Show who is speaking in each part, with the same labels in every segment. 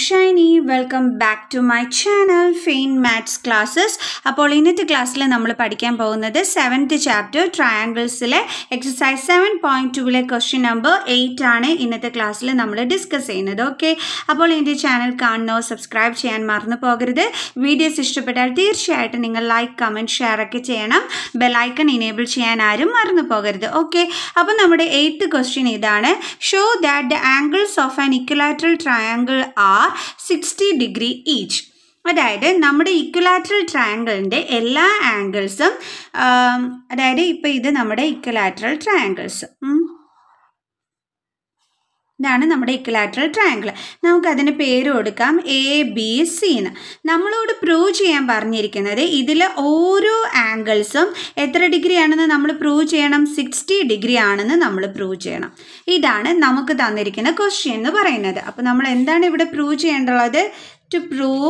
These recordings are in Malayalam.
Speaker 1: Shiny welcome back to my channel fine maths classes അപ്പോൾ ഇന്നത്തെ ക്ലാസ്സിൽ നമ്മൾ പഠിക്കാൻ പോകുന്നത് സെവൻത്ത് ചാപ്റ്റർ ട്രയാങ്കിൾസിലെ എക്സസൈസ് സെവൻ പോയിൻറ്റ് ടുവിലെ ക്വസ്റ്റ്യൻ നമ്പർ എയ്റ്റ് ആണ് ഇന്നത്തെ ക്ലാസ്സിൽ നമ്മൾ ഡിസ്കസ് ചെയ്യുന്നത് ഓക്കെ അപ്പോൾ എൻ്റെ ചാനൽ കാണണോ സബ്സ്ക്രൈബ് ചെയ്യാൻ മറന്നു പോകരുത് വീഡിയോസ് ഇഷ്ടപ്പെട്ടാൽ തീർച്ചയായിട്ടും നിങ്ങൾ ലൈക്ക് കമൻറ്റ് ഷെയർ ഒക്കെ ചെയ്യണം ബെലൈക്കൺ ഇനേബിൾ ചെയ്യാൻ ആരും മറന്നു പോകരുത് ഓക്കെ അപ്പോൾ നമ്മുടെ എയ്ത്ത് ക്വസ്റ്റ്യൻ ഇതാണ് show that the angles of an equilateral triangle are sixty degree each അതായത് നമ്മുടെ ഇക്വലാറ്ററൽ ട്രയാങ്കിളിൻ്റെ എല്ലാ ആംഗിൾസും അതായത് ഇപ്പോൾ ഇത് നമ്മുടെ ഇക്വലാറ്ററൽ ട്രയാങ്കിൾസ് ഇതാണ് നമ്മുടെ ഇക്വലാറ്ററൽ ട്രയാങ്കിൾ നമുക്ക് അതിന് പേര് കൊടുക്കാം എ ബി സി എന്ന് നമ്മളോട് പ്രൂവ് ചെയ്യാൻ പറഞ്ഞിരിക്കുന്നത് ഇതിൽ ഓരോ ആംഗിൾസും എത്ര ഡിഗ്രി ആണെന്ന് നമ്മൾ പ്രൂവ് ചെയ്യണം സിക്സ്റ്റി ഡിഗ്രി ആണെന്ന് നമ്മൾ പ്രൂവ് ചെയ്യണം ഇതാണ് നമുക്ക് തന്നിരിക്കുന്ന ക്വസ്റ്റ്യൻ എന്ന് പറയുന്നത് അപ്പോൾ നമ്മൾ എന്താണ് ഇവിടെ പ്രൂവ് ചെയ്യേണ്ടത് to prove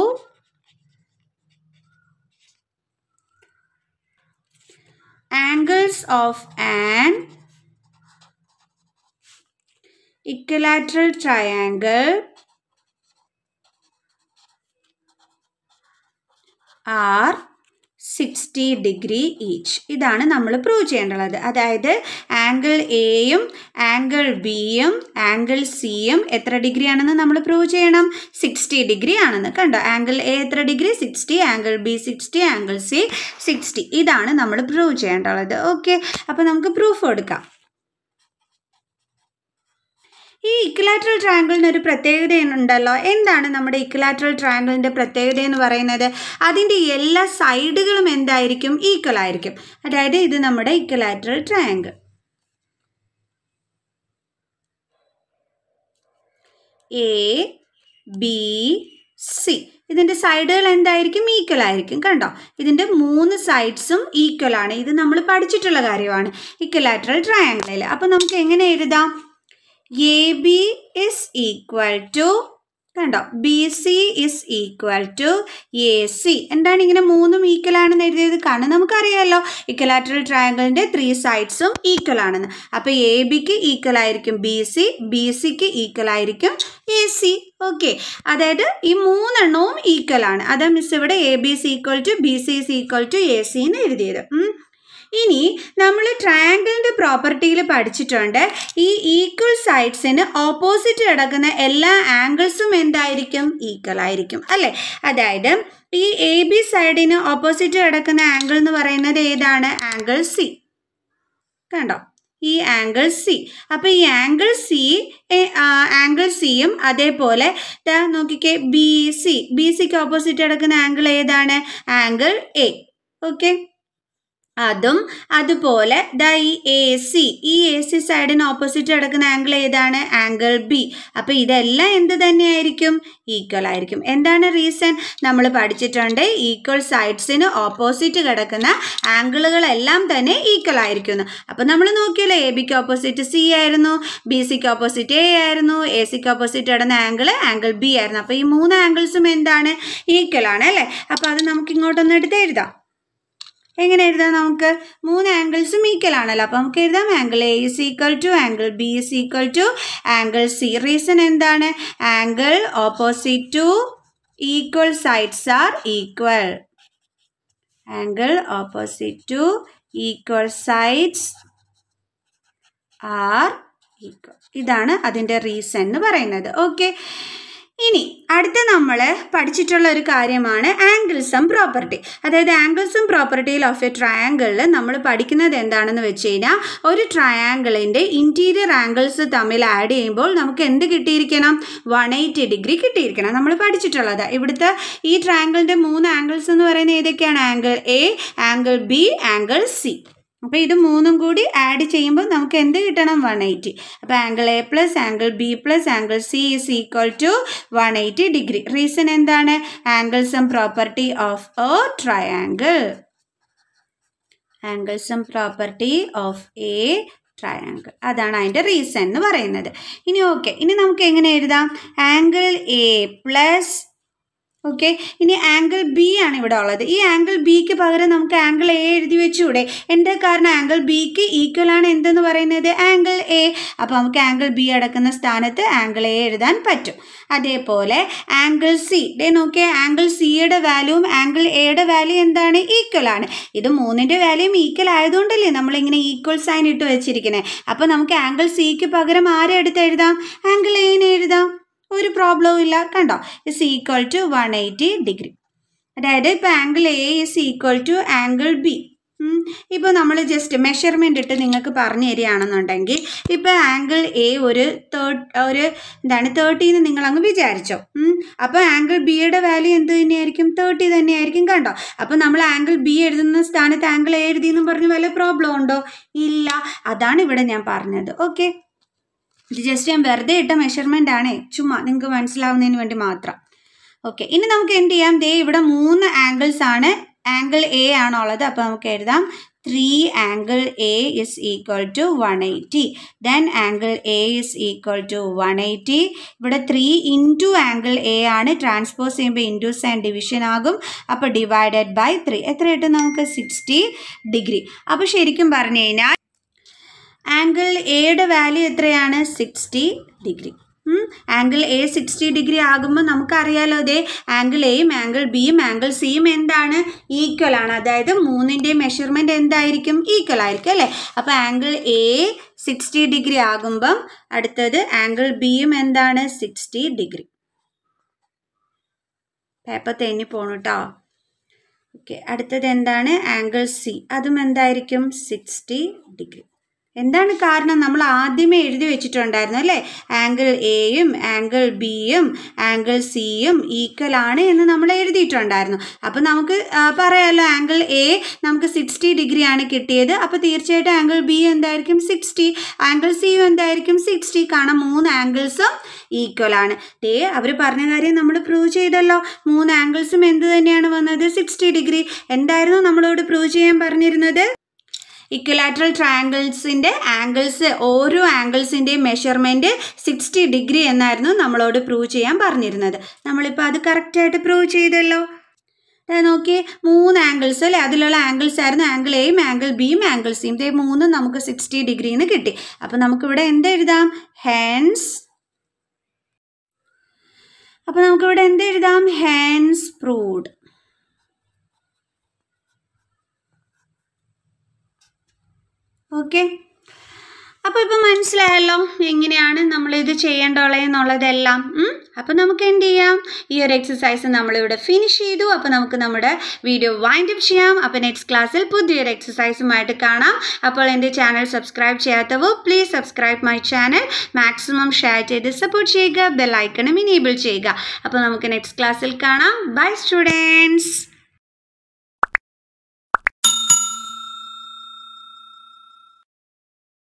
Speaker 1: angles of an equilateral triangle are sixty degree each ഇതാണ് നമ്മൾ പ്രൂവ് ചെയ്യേണ്ടത് അതായത് ആംഗിൾ എയും ആംഗിൾ ബിയും ആംഗിൾ സിയും എത്ര ഡിഗ്രി ആണെന്ന് നമ്മൾ പ്രൂവ് ചെയ്യണം സിക്സ്റ്റി ഡിഗ്രി ആണെന്ന് കണ്ടോ ആംഗിൾ എ എത്ര degree sixty angle B sixty angle C sixty ഇതാണ് നമ്മൾ പ്രൂവ് ചെയ്യേണ്ടത് ഓക്കെ അപ്പോൾ നമുക്ക് പ്രൂഫ് കൊടുക്കാം ഈ ഇക്വലാറ്ററൽ ട്രയാങ്കിളിന് ഒരു പ്രത്യേകത ഉണ്ടല്ലോ എന്താണ് നമ്മുടെ ഇക്വലാറ്ററൽ ട്രയാങ്കിളിൻ്റെ പ്രത്യേകത എന്ന് പറയുന്നത് അതിൻ്റെ എല്ലാ സൈഡുകളും എന്തായിരിക്കും ഈക്വൽ ആയിരിക്കും അതായത് ഇത് നമ്മുടെ equilateral triangle A B C ഇതിൻ്റെ സൈഡുകൾ എന്തായിരിക്കും ഈക്വൽ ആയിരിക്കും കണ്ടോ ഇതിൻ്റെ മൂന്ന് സൈഡ്സും ഈക്വൽ ആണ് ഇത് നമ്മൾ പഠിച്ചിട്ടുള്ള കാര്യമാണ് ഇക്വലാറ്ററൽ ട്രയാങ്കിളിൽ അപ്പോൾ നമുക്ക് എങ്ങനെ എഴുതാം A B is equal to കണ്ടോ B C is equal to A C എന്താണ് ഇങ്ങനെ മൂന്നും ഈക്വൽ ആണെന്ന് എഴുതിയത് കാരണം നമുക്കറിയാമല്ലോ ഇക്വലാറ്ററൽ ട്രയാങ്കിളിൻ്റെ ത്രീ സൈഡ്സും ഈക്വൽ ആണെന്ന് അപ്പോൾ എ ബിക്ക് ഈക്വൽ ആയിരിക്കും ബി സി ബി സിക്ക് ഈക്വൽ ആയിരിക്കും എ സി ഓക്കെ അതായത് ഈ മൂന്നെണ്ണവും ഈക്വൽ ആണ് അതാ മിസ് ഇവിടെ A B C equal to B C is equal to A C എന്ന് എഴുതിയത് ഇനി നമ്മൾ ട്രയാങ്കിളിൻ്റെ പ്രോപ്പർട്ടിയിൽ പഠിച്ചിട്ടുണ്ട് ഈ ഈക്വൽ സൈഡ്സിന് ഓപ്പോസിറ്റ് കിടക്കുന്ന എല്ലാ ആംഗിൾസും എന്തായിരിക്കും ഈക്വൽ ആയിരിക്കും അല്ലേ അതായത് ഈ എ ബി സൈഡിന് ഓപ്പോസിറ്റ് കിടക്കുന്ന ആംഗിൾ എന്ന് പറയുന്നത് ഏതാണ് ആംഗിൾ സി കണ്ടോ ഈ ആംഗിൾ സി അപ്പോൾ ഈ ആംഗിൾ സി ആംഗിൾ സിയും അതേപോലെ നോക്കിക്കേ ബി സി ബി സിക്ക് ഓപ്പോസിറ്റ് കിടക്കുന്ന ആംഗിൾ ഏതാണ് ആംഗിൾ എ ഓക്കെ അതും അതുപോലെ ദ ഈ എ സി ഈ എ സി സൈഡിന് ഓപ്പോസിറ്റ് കിടക്കുന്ന ആംഗിൾ ഏതാണ് ആംഗിൾ ബി അപ്പോൾ ഇതെല്ലാം എന്ത് തന്നെയായിരിക്കും ഈക്വൽ ആയിരിക്കും എന്താണ് റീസൺ നമ്മൾ പഠിച്ചിട്ടുണ്ട് ഈക്വൽ സൈഡ്സിന് ഓപ്പോസിറ്റ് കിടക്കുന്ന ആംഗിളുകളെല്ലാം തന്നെ ഈക്വൽ ആയിരിക്കുന്നു അപ്പോൾ നമ്മൾ നോക്കിയല്ലോ എ ബിക്ക് ഓപ്പോസിറ്റ് സി ആയിരുന്നു ബി സിക്ക് ഓപ്പോസിറ്റ് എ ആയിരുന്നു എ സിക്ക് ഓപ്പോസിറ്റ് കിടന്ന ആംഗിൾ ആംഗിൾ ബി ആയിരുന്നു അപ്പോൾ ഈ മൂന്ന് ആംഗിൾസും എന്താണ് ഈക്വൽ ആണ് അല്ലേ അപ്പോൾ അത് നമുക്ക് ഇങ്ങോട്ടൊന്ന് എടുത്ത് എഴുതാം എങ്ങനെ എഴുതാം നമുക്ക് മൂന്ന് ആംഗിൾസും ഈക്വൽ ആണല്ലോ അപ്പോൾ നമുക്ക് എഴുതാം angle A is equal to angle B is equal to angle C reason എന്താണ് angle opposite to equal sides are equal angle opposite to equal sides are equal ഇതാണ് അതിൻ്റെ റീസൺ എന്ന് പറയുന്നത് ഓക്കെ ഇനി അടുത്ത നമ്മൾ പഠിച്ചിട്ടുള്ള ഒരു കാര്യമാണ് ആംഗിൾസം പ്രോപ്പർട്ടി അതായത് ആംഗിൾസം പ്രോപ്പർട്ടിയിൽ ഓഫ് എ ട്രയാങ്കിളിൽ നമ്മൾ പഠിക്കുന്നത് എന്താണെന്ന് വെച്ച് കഴിഞ്ഞാൽ ഒരു ട്രയാങ്കിളിൻ്റെ ഇൻറ്റീരിയർ ആംഗിൾസ് തമ്മിൽ ആഡ് ചെയ്യുമ്പോൾ നമുക്ക് എന്ത് കിട്ടിയിരിക്കണം വൺ എയ്റ്റി ഡിഗ്രി കിട്ടിയിരിക്കണം നമ്മൾ പഠിച്ചിട്ടുള്ളത് ഇവിടുത്തെ ഈ ട്രയാങ്കിളിൻ്റെ മൂന്ന് ആംഗിൾസ് എന്ന് പറയുന്നത് ഏതൊക്കെയാണ് angle A angle B angle C അപ്പോൾ ഇത് മൂന്നും കൂടി ആഡ് ചെയ്യുമ്പോൾ നമുക്ക് എന്ത് കിട്ടണം വൺ എയ്റ്റി അപ്പോൾ angle A plus angle B plus angle C is equal to one eighty degree reason എന്താണ് angle sum property of a triangle angle sum property of a triangle അതാണ് അതിൻ്റെ റീസൺ എന്ന് പറയുന്നത് ഇനി ഓക്കെ ഇനി നമുക്ക് എങ്ങനെ എഴുതാം ആംഗിൾ എ പ്ലസ് ഓക്കെ ഇനി ആംഗിൾ ബി ആണ് ഇവിടെ ഉള്ളത് ഈ ആംഗിൾ ബിക്ക് പകരം നമുക്ക് ആംഗിൾ എ എഴുതി വെച്ചുകൂടെ എൻ്റെ കാരണം ആംഗിൾ ബിക്ക് ഈക്വൽ ആണ് എന്തെന്ന് പറയുന്നത് ആംഗിൾ എ അപ്പോൾ നമുക്ക് ആംഗിൾ ബി അടക്കുന്ന സ്ഥാനത്ത് ആംഗിൾ എ എഴുതാൻ പറ്റും അതേപോലെ ആംഗിൾ സി ഡേ നോക്കിയേ ആംഗിൾ സിയുടെ വാല്യൂവും ആംഗിൾ എയുടെ വാല്യൂ എന്താണ് ഈക്വൽ ആണ് ഇത് മൂന്നിൻ്റെ വാല്യൂം ഈക്വൽ ആയതുകൊണ്ടല്ലേ നമ്മളിങ്ങനെ ഈക്വൽ സൈൻ ഇട്ട് വെച്ചിരിക്കുന്നത് അപ്പോൾ നമുക്ക് ആംഗിൾ സിക്ക് പകരം ആരെ എടുത്ത് എഴുതാം ആംഗിൾ എനെ എഴുതാം ഒരു പ്രോബ്ലവും ഇല്ല കണ്ടോ is equal to one eighty degree അതായത് ഇപ്പോൾ angle A is equal to angle B ഇപ്പോൾ നമ്മൾ ജസ്റ്റ് മെഷർമെൻ്റ് ഇട്ട് നിങ്ങൾക്ക് പറഞ്ഞു തരികയാണെന്നുണ്ടെങ്കിൽ ഇപ്പോൾ ആംഗിൾ എ ഒരു തേർട്ട് ഒരു എന്താണ് തേർട്ടി എന്ന് നിങ്ങളങ്ങ് വിചാരിച്ചോ അപ്പോൾ ആംഗിൾ ബിയുടെ വാല്യൂ എന്ത് തന്നെയായിരിക്കും തേർട്ടി തന്നെയായിരിക്കും കണ്ടോ അപ്പോൾ നമ്മൾ ആംഗിൾ ബി എഴുതുന്ന സ്ഥാനത്ത് ആംഗിൾ എ എഴുതി എന്ന് പറഞ്ഞ് വല്ല പ്രോബ്ലം ഉണ്ടോ ഇല്ല അതാണ് ഇവിടെ ഞാൻ പറഞ്ഞത് ഓക്കെ ഇത് ജസ്റ്റ് ഞാൻ വെറുതെ ഇട്ട മെഷർമെൻ്റ് ആണേ ചുമ്മാ നിങ്ങൾക്ക് മനസ്സിലാവുന്നതിന് വേണ്ടി മാത്രം ഓക്കെ ഇനി നമുക്ക് എന്ത് ചെയ്യാം ദേ ഇവിടെ മൂന്ന് ആംഗിൾസ് ആണ് ആംഗിൾ എ ആണുള്ളത് അപ്പോൾ നമുക്ക് എഴുതാം three angle A is equal to one eighty then angle A is equal to one eighty ഇവിടെ ത്രീ ഇൻറ്റു ആംഗിൾ എ ആണ് ട്രാൻസ്പോസ് ചെയ്യുമ്പോൾ ഇൻറ്റു സൈൻ ഡിവിഷൻ ആകും അപ്പോൾ ഡിവൈഡഡ് ബൈ ത്രീ എത്ര കിട്ടും നമുക്ക് സിക്സ്റ്റി ഡിഗ്രി അപ്പോൾ ശരിക്കും പറഞ്ഞു കഴിഞ്ഞാൽ ആംഗിൾ എയുടെ വാല്യൂ എത്രയാണ് sixty degree angle A sixty degree ആകുമ്പോൾ നമുക്കറിയാലോ അതെ ആംഗിൾ എയും ആംഗിൾ ബിയും ആംഗിൾ സിയും എന്താണ് ഈക്വൽ ആണ് അതായത് മൂന്നിൻ്റെയും മെഷർമെൻറ്റ് എന്തായിരിക്കും ഈക്വൽ ആയിരിക്കും അല്ലേ അപ്പോൾ ആംഗിൾ എ സിക്സ്റ്റി ഡിഗ്രി ആകുമ്പം അടുത്തത് ആംഗിൾ ബിയും എന്താണ് സിക്സ്റ്റി ഡിഗ്രി പേപ്പർ തെന്നി പോണു കേട്ടോ ഓക്കെ അടുത്തത് എന്താണ് ആംഗിൾ സി അതും എന്തായിരിക്കും സിക്സ്റ്റി ഡിഗ്രി എന്താണ് കാരണം നമ്മൾ ആദ്യമേ എഴുതി വെച്ചിട്ടുണ്ടായിരുന്നു അല്ലേ ആംഗിൾ എയും ആംഗിൾ ബിയും ആംഗിൾ സിയും ഈക്വൽ ആണ് എന്ന് നമ്മൾ എഴുതിയിട്ടുണ്ടായിരുന്നു അപ്പോൾ നമുക്ക് പറയാമല്ലോ ആംഗിൾ എ നമുക്ക് സിക്സ്റ്റി ഡിഗ്രി ആണ് കിട്ടിയത് അപ്പോൾ തീർച്ചയായിട്ടും ആംഗിൾ ബി എന്തായിരിക്കും സിക്സ്റ്റി ആംഗിൾ സിയും എന്തായിരിക്കും സിക്സ്റ്റി കാരണം മൂന്ന് ആംഗിൾസും ഈക്വൽ ആണ് ദേ അവർ പറഞ്ഞ കാര്യം നമ്മൾ പ്രൂവ് ചെയ്തല്ലോ മൂന്ന് ആംഗിൾസും എന്ത് തന്നെയാണ് വന്നത് സിക്സ്റ്റി ഡിഗ്രി എന്തായിരുന്നു നമ്മളോട് പ്രൂവ് ചെയ്യാൻ പറഞ്ഞിരുന്നത് ഇക്വലാറ്ററൽ ട്രയാങ്കിൾസിൻ്റെ ആംഗിൾസ് ഓരോ ആംഗിൾസിൻ്റെയും മെഷർമെൻറ്റ് സിക്സ്റ്റി ഡിഗ്രി എന്നായിരുന്നു നമ്മളോട് പ്രൂവ് ചെയ്യാൻ പറഞ്ഞിരുന്നത് നമ്മളിപ്പോൾ അത് കറക്റ്റായിട്ട് പ്രൂവ് ചെയ്തല്ലോ നോക്കിയേ മൂന്ന് ആംഗിൾസ് അല്ലേ അതിലുള്ള ആംഗിൾസ് ആയിരുന്നു ആംഗിൾ എയും ആംഗിൾ ബിയും ആംഗിൾ സിയും ഇതേ മൂന്നും നമുക്ക് സിക്സ്റ്റി ഡിഗ്രിന്ന് കിട്ടി അപ്പോൾ നമുക്കിവിടെ എന്തെഴുതാം ഹെൻസ് അപ്പോൾ നമുക്കിവിടെ എന്തെഴുതാം ഹെൻസ് പ്രൂവ്ഡ് ഓക്കെ അപ്പോൾ ഇപ്പോൾ മനസ്സിലായല്ലോ എങ്ങനെയാണ് നമ്മളിത് ചെയ്യേണ്ടുള്ളത് എന്നുള്ളതെല്ലാം അപ്പോൾ നമുക്ക് എന്ത് ചെയ്യാം ഈ ഒരു എക്സസൈസ് നമ്മളിവിടെ ഫിനിഷ് ചെയ്തു അപ്പോൾ നമുക്ക് നമ്മുടെ വീഡിയോ വൈൻഡ് അപ്പ് ചെയ്യാം അപ്പോൾ നെക്സ്റ്റ് ക്ലാസ്സിൽ പുതിയൊരു എക്സസൈസുമായിട്ട് കാണാം അപ്പോൾ എൻ്റെ ചാനൽ സബ്സ്ക്രൈബ് ചെയ്യാത്തവർ please subscribe my channel maximum share ചെയ്ത് സപ്പോർട്ട് ചെയ്യുക ബെൽ ഐക്കണും ഇനേബിൾ ചെയ്യുക അപ്പോൾ നമുക്ക് നെക്സ്റ്റ് ക്ലാസ്സിൽ കാണാം ബൈ സ്റ്റുഡൻസ്